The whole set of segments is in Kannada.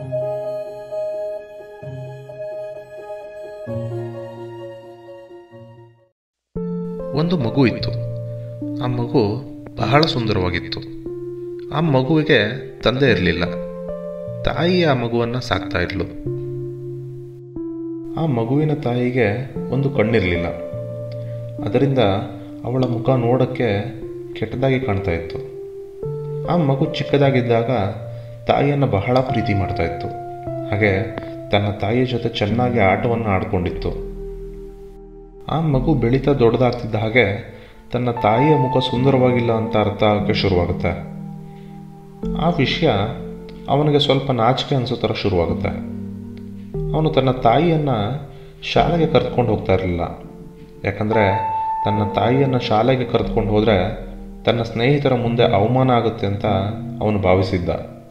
ಒಂದು ಮಗು ಇತ್ತು ಆ ಮಗು ಬಹಳ ಸುಂದರವಾಗಿತ್ತು ಆ ಮಗುವಿಗೆ ತಂದೆ ಇರಲಿಲ್ಲ ತಾಯಿ ಆ ಮಗುವನ್ನು ಸಾಕ್ತಾ ಇದ್ಲು ಆ ಮಗುವಿನ ತಾಯಿಗೆ ಒಂದು ಕಣ್ಣಿರಲಿಲ್ಲ ಅದರಿಂದ ಅವಳ ಮುಖ ನೋಡೋಕ್ಕೆ ಕೆಟ್ಟದಾಗಿ ಕಾಣ್ತಾ ಇತ್ತು ಆ ಮಗು ಚಿಕ್ಕದಾಗಿದ್ದಾಗ ತಾಯಿಯನ್ನು ಬಹಳ ಪ್ರೀತಿ ಮಾಡ್ತಾ ಇತ್ತು ಹಾಗೆ ತನ್ನ ತಾಯಿಯ ಜೊತೆ ಚೆನ್ನಾಗಿ ಆಟವನ್ನು ಆಡ್ಕೊಂಡಿತ್ತು ಆ ಮಗು ಬೆಳೀತಾ ದೊಡ್ಡದಾಗ್ತಿದ್ದ ಹಾಗೆ ತನ್ನ ತಾಯಿಯ ಮುಖ ಸುಂದರವಾಗಿಲ್ಲ ಅಂತ ಅರ್ಥ ಆಗೋಕ್ಕೆ ಶುರುವಾಗುತ್ತೆ ಆ ವಿಷಯ ಅವನಿಗೆ ಸ್ವಲ್ಪ ನಾಚಿಕೆ ಅನಿಸೋ ಥರ ಶುರುವಾಗುತ್ತೆ ಅವನು ತನ್ನ ತಾಯಿಯನ್ನು ಶಾಲೆಗೆ ಕರೆದುಕೊಂಡು ಹೋಗ್ತಾ ಇರಲಿಲ್ಲ ಯಾಕಂದರೆ ತನ್ನ ತಾಯಿಯನ್ನು ಶಾಲೆಗೆ ಕರೆದುಕೊಂಡು ಹೋದರೆ ತನ್ನ ಸ್ನೇಹಿತರ ಮುಂದೆ ಅವಮಾನ ಆಗುತ್ತೆ ಅಂತ ಅವನು ಭಾವಿಸಿದ್ದ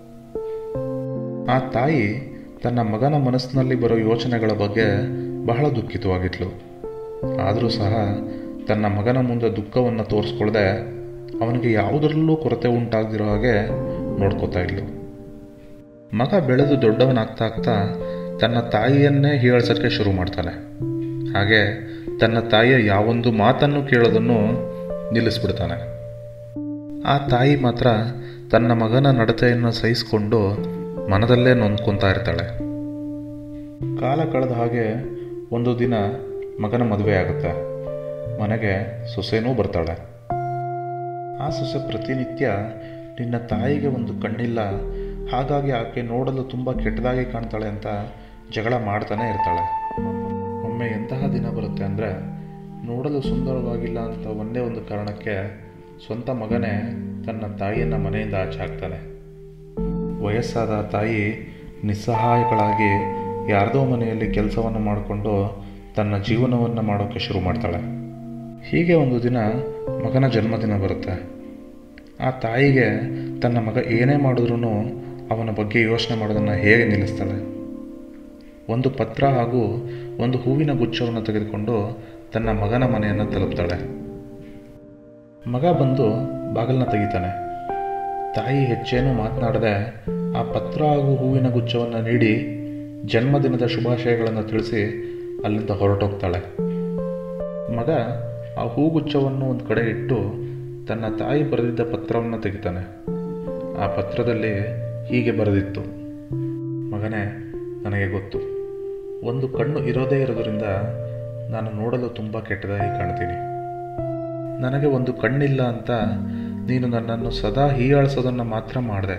ಆ ತಾಯಿ ತನ್ನ ಮಗನ ಮನಸ್ಸಿನಲ್ಲಿ ಬರೋ ಯೋಚನೆಗಳ ಬಗ್ಗೆ ಬಹಳ ದುಃಖಿತವಾಗಿದ್ಲು ಆದರೂ ಸಹ ತನ್ನ ಮಗನ ಮುಂದೆ ದುಃಖವನ್ನು ತೋರಿಸ್ಕೊಳ್ದೆ ಅವನಿಗೆ ಯಾವುದರಲ್ಲೂ ಕೊರತೆ ಉಂಟಾಗದಿರೋ ಹಾಗೆ ನೋಡ್ಕೋತಾ ಇದ್ಲು ಮಗ ಬೆಳೆದು ದೊಡ್ಡವನಾಗ್ತಾ ಆಗ್ತಾ ತನ್ನ ತಾಯಿಯನ್ನೇ ಹೀಯಾಳ್ಸೋಕ್ಕೆ ಶುರು ಮಾಡ್ತಾನೆ ಹಾಗೆ ತನ್ನ ತಾಯಿಯ ಯಾವೊಂದು ಮಾತನ್ನು ಕೇಳೋದನ್ನು ನಿಲ್ಲಿಸ್ಬಿಡ್ತಾನೆ ಆ ತಾಯಿ ಮಾತ್ರ ತನ್ನ ಮಗನ ನಡತೆಯನ್ನು ಸಹಿಸಿಕೊಂಡು ಮನದಲ್ಲೇ ನೊಂದ್ಕೊತಾ ಇರ್ತಾಳೆ ಕಾಲ ಕಳೆದ ಹಾಗೆ ಒಂದು ದಿನ ಮಗನ ಮದುವೆ ಆಗುತ್ತೆ ಮನೆಗೆ ಸೊಸೆನೂ ಬರ್ತಾಳೆ ಆ ಸೊಸೆ ಪ್ರತಿನಿತ್ಯ ನಿನ್ನ ತಾಯಿಗೆ ಒಂದು ಕಣ್ಣಿಲ್ಲ ಹಾಗಾಗಿ ಆಕೆ ನೋಡಲು ತುಂಬ ಕೆಟ್ಟದಾಗಿ ಕಾಣ್ತಾಳೆ ಅಂತ ಜಗಳ ಮಾಡ್ತಾನೆ ಇರ್ತಾಳೆ ಒಮ್ಮೆ ಎಂತಹ ದಿನ ಬರುತ್ತೆ ಅಂದರೆ ನೋಡಲು ಸುಂದರವಾಗಿಲ್ಲ ಅಂತ ಒಂದೇ ಒಂದು ಕಾರಣಕ್ಕೆ ಸ್ವಂತ ಮಗನೇ ತನ್ನ ತಾಯಿಯನ್ನು ಮನೆಯಿಂದ ಆಚೆ ಹಾಕ್ತಾನೆ ವಯಸ್ಸಾದ ತಾಯಿ ನಿಸ್ಸಹಾಯಕಳಾಗಿ ಯಾರ್ದೋ ಮನೆಯಲ್ಲಿ ಕೆಲಸವನ್ನು ಮಾಡಿಕೊಂಡು ತನ್ನ ಜೀವನವನ್ನು ಮಾಡೋಕ್ಕೆ ಶುರು ಮಾಡ್ತಾಳೆ ಹೀಗೆ ಒಂದು ದಿನ ಮಗನ ಜನ್ಮದಿನ ಬರುತ್ತೆ ಆ ತಾಯಿಗೆ ತನ್ನ ಮಗ ಏನೇ ಮಾಡಿದ್ರೂ ಅವನ ಬಗ್ಗೆ ಯೋಚನೆ ಮಾಡೋದನ್ನು ಹೇಗೆ ನಿಲ್ಲಿಸ್ತಾಳೆ ಒಂದು ಪತ್ರ ಹಾಗೂ ಒಂದು ಹೂವಿನ ಗುಚ್ಛವನ್ನು ತೆಗೆದುಕೊಂಡು ತನ್ನ ಮಗನ ಮನೆಯನ್ನು ತಲುಪ್ತಾಳೆ ಮಗ ಬಂದು ಬಾಗಿಲನ್ನ ತೆಗಿತಾನೆ ತಾಯಿ ಹೆಚ್ಚೇನು ಮಾತನಾಡದೆ ಆ ಪತ್ರ ಹಾಗೂ ಹೂವಿನ ಗುಚ್ಛವನ್ನು ನೀಡಿ ಜನ್ಮದಿನದ ಶುಭಾಶಯಗಳನ್ನು ತಿಳಿಸಿ ಅಲ್ಲಿಂದ ಹೊರಟೋಗ್ತಾಳೆ ಮಗ ಆ ಹೂಗುಚ್ಛವನ್ನು ಒಂದು ಕಡೆ ಇಟ್ಟು ತನ್ನ ತಾಯಿ ಬರೆದಿದ್ದ ಪತ್ರವನ್ನು ತೆಗಿತಾನೆ ಆ ಪತ್ರದಲ್ಲಿ ಹೀಗೆ ಬರೆದಿತ್ತು ಮಗನೇ ನನಗೆ ಗೊತ್ತು ಒಂದು ಕಣ್ಣು ಇರೋದೇ ಇರೋದರಿಂದ ನಾನು ನೋಡಲು ತುಂಬ ಕೆಟ್ಟದಾಗಿ ಕಾಣ್ತೀನಿ ನನಗೆ ಒಂದು ಕಣ್ಣಿಲ್ಲ ಅಂತ ನೀನು ನನ್ನನ್ನು ಸದಾ ಹೀಯಾಳಿಸೋದನ್ನು ಮಾತ್ರ ಮಾಡಿದೆ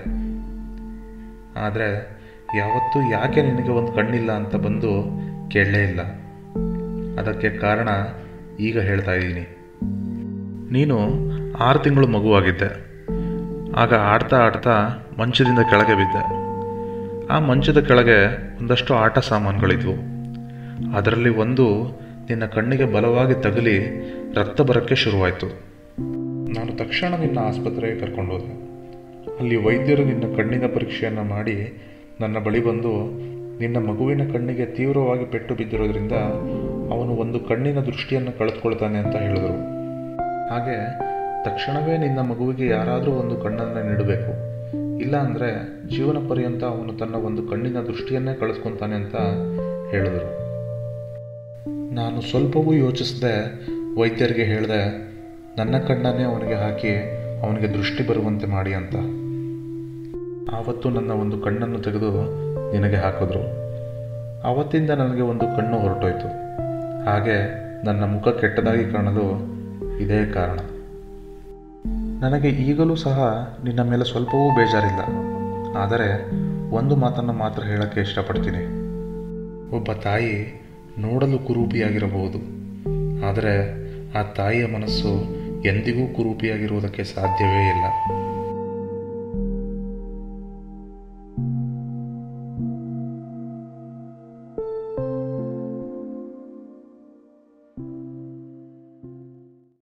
ಆದರೆ ಯಾವತ್ತೂ ಯಾಕೆ ನಿನಗೆ ಒಂದು ಕಣ್ಣಿಲ್ಲ ಅಂತ ಬಂದು ಕೇಳಲೇ ಇಲ್ಲ ಅದಕ್ಕೆ ಕಾರಣ ಈಗ ಹೇಳ್ತಾ ಇದ್ದೀನಿ ನೀನು ಆರು ತಿಂಗಳು ಮಗುವಾಗಿದ್ದೆ ಆಗ ಆಡ್ತಾ ಆಡ್ತಾ ಮಂಚದಿಂದ ಕೆಳಗೆ ಬಿದ್ದೆ ಆ ಮಂಚದ ಕೆಳಗೆ ಒಂದಷ್ಟು ಆಟ ಸಾಮಾನುಗಳಿದ್ವು ಅದರಲ್ಲಿ ಒಂದು ನಿನ್ನ ಕಣ್ಣಿಗೆ ಬಲವಾಗಿ ತಗಲಿ ರಕ್ತ ಬರೋಕ್ಕೆ ಶುರುವಾಯಿತು ನಾನು ತಕ್ಷಣ ನಿನ್ನ ಆಸ್ಪತ್ರೆಗೆ ಕರ್ಕೊಂಡು ಹೋದೆ ಅಲ್ಲಿ ವೈದ್ಯರು ನಿನ್ನ ಕಣ್ಣಿನ ಪರೀಕ್ಷೆಯನ್ನು ಮಾಡಿ ನನ್ನ ಬಳಿ ಬಂದು ನಿನ್ನ ಮಗುವಿನ ಕಣ್ಣಿಗೆ ತೀವ್ರವಾಗಿ ಪೆಟ್ಟು ಬಿದ್ದಿರೋದ್ರಿಂದ ಅವನು ಒಂದು ಕಣ್ಣಿನ ದೃಷ್ಟಿಯನ್ನು ಕಳೆದುಕೊಳ್ತಾನೆ ಅಂತ ಹೇಳಿದರು ಹಾಗೆ ತಕ್ಷಣವೇ ನಿನ್ನ ಮಗುವಿಗೆ ಯಾರಾದರೂ ಒಂದು ಕಣ್ಣನ್ನು ನೀಡಬೇಕು ಇಲ್ಲ ಅಂದರೆ ಜೀವನ ಪರ್ಯಂತ ಅವನು ತನ್ನ ಒಂದು ಕಣ್ಣಿನ ದೃಷ್ಟಿಯನ್ನೇ ಕಳೆದುಕೊತಾನೆ ಅಂತ ಹೇಳಿದರು ನಾನು ಸ್ವಲ್ಪವೂ ಯೋಚಿಸದೆ ವೈದ್ಯರಿಗೆ ಹೇಳಿದೆ ನನ್ನ ಕಣ್ಣನ್ನೇ ಅವನಿಗೆ ಹಾಕಿ ಅವನಿಗೆ ದೃಷ್ಟಿ ಬರುವಂತೆ ಮಾಡಿ ಅಂತ ಆವತ್ತು ನನ್ನ ಒಂದು ಕಣ್ಣನ್ನು ತೆಗೆದು ನಿನಗೆ ಹಾಕಿದ್ರು ಆವತ್ತಿಂದ ನನಗೆ ಒಂದು ಕಣ್ಣು ಹೊರಟೋಯ್ತು ಹಾಗೆ ನನ್ನ ಮುಖ ಕೆಟ್ಟದಾಗಿ ಕಾಣಲು ಇದೇ ಕಾರಣ ನನಗೆ ಈಗಲೂ ಸಹ ನಿನ್ನ ಮೇಲೆ ಸ್ವಲ್ಪವೂ ಬೇಜಾರಿಲ್ಲ ಆದರೆ ಒಂದು ಮಾತನ್ನು ಮಾತ್ರ ಹೇಳೋಕ್ಕೆ ಇಷ್ಟಪಡ್ತೀನಿ ಒಬ್ಬ ತಾಯಿ ನೋಡಲು ಕುರೂಪಿಯಾಗಿರಬಹುದು ಆದರೆ ಆ ತಾಯಿಯ ಮನಸ್ಸು ಎಂದಿಗೂ ಕುರೂಪಿಯಾಗಿರುವುದಕ್ಕೆ ಸಾಧ್ಯವೇ ಇಲ್ಲ